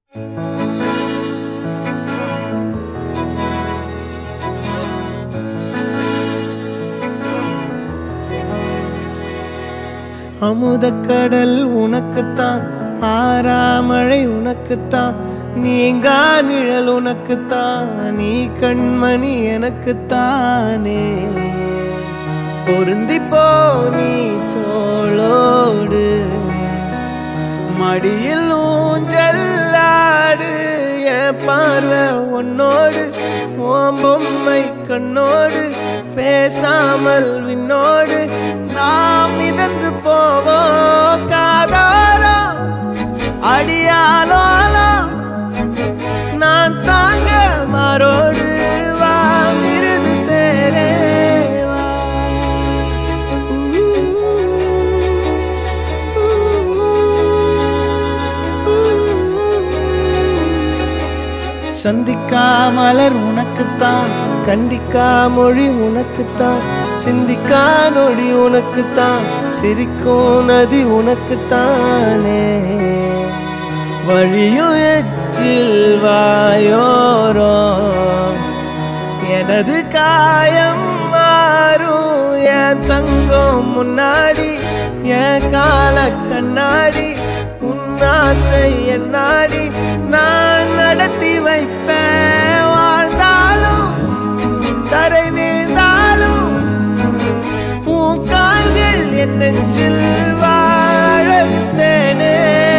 அமுதக்கடல் உனக்குத்தான் ஆறாமழை உனக்குத்தான் நீங்கா நிழல் உனக்குத்தான் நீ கண்மணி எனக்குத்தானே பொருந்தி போ நீ தோளோடு மடியில் ஊஞ்சல்லாடு என் பார்வை உன்னோடு ஓம் பொம்மை கண்ணோடு பேசாமல் விண்ணோடு நாம் மிதந்து போவோம் காதாரா அடியாலோலா நான் தாங்க மாறோடு வா மிருது தேரே வா சந்திக்கா மலர் உனக்குத்தான் கண்டிக்கா மொழி உனக்குத்தான் சிந்திக்கா நொடி உனக்குத்தான் சிரிக்கும் நதி உனக்குத்தானே வழியும் எச்சில் வாயோரோ எனது காயம் மாறும் என் தங்கம் முன்னாடி என் கால கண்ணாடி உன் ஆசை என் நாடி நான் நடத்தி வைப்பேன் வாழ்ந்தாலும் தரை வீழ்ந்தாலும் உன் கால்கள் என் நெஞ்சில் வாழ விட்டேனே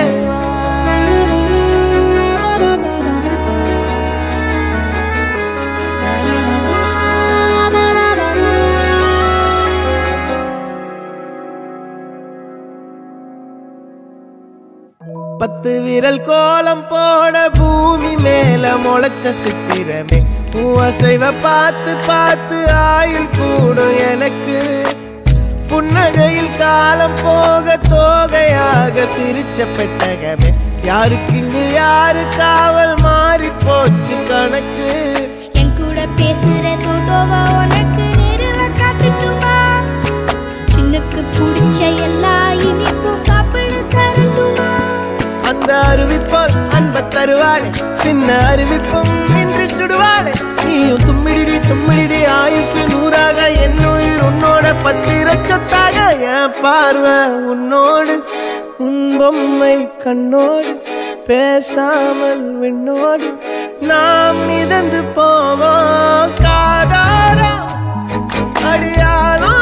பத்து விரல் கோலம் போட பூமி மேல முளைச்ச சித்திரமே உன் அசைவ பார்த்து பார்த்து ஆயுள் கூடும் எனக்கு புன்னகையில் காலம் போக தோகையாக சிரிச்ச பெட்டகமே யாருக்கு இங்கு யாரு காவல் மாறி போச்சு கணக்கு என் கூட பேசுற தோதோவா உனக்கு நேரில் காட்டட்டுமா சின்னுக்கு பிடிச்ச எல்லா இனிப்பும் சாப்பிட தரட்டுமா அந்த அறிவிப்பால் அன்ப தருவாளே சின்ன அறிவிப்பும் இன்று சுடுவாளே நீயும் தும்மிடிடி தும்மிடிடி ஆயுசு நூறாக என் உயிர் உன்னோட பத்திர சொத்தாக என் பார்வை உன்னோடு உன் பொம்மை கண்ணோடு பேசாமல் விண்ணோடு நாம் மிதந்து போவோம் காதாரா அடியாலும்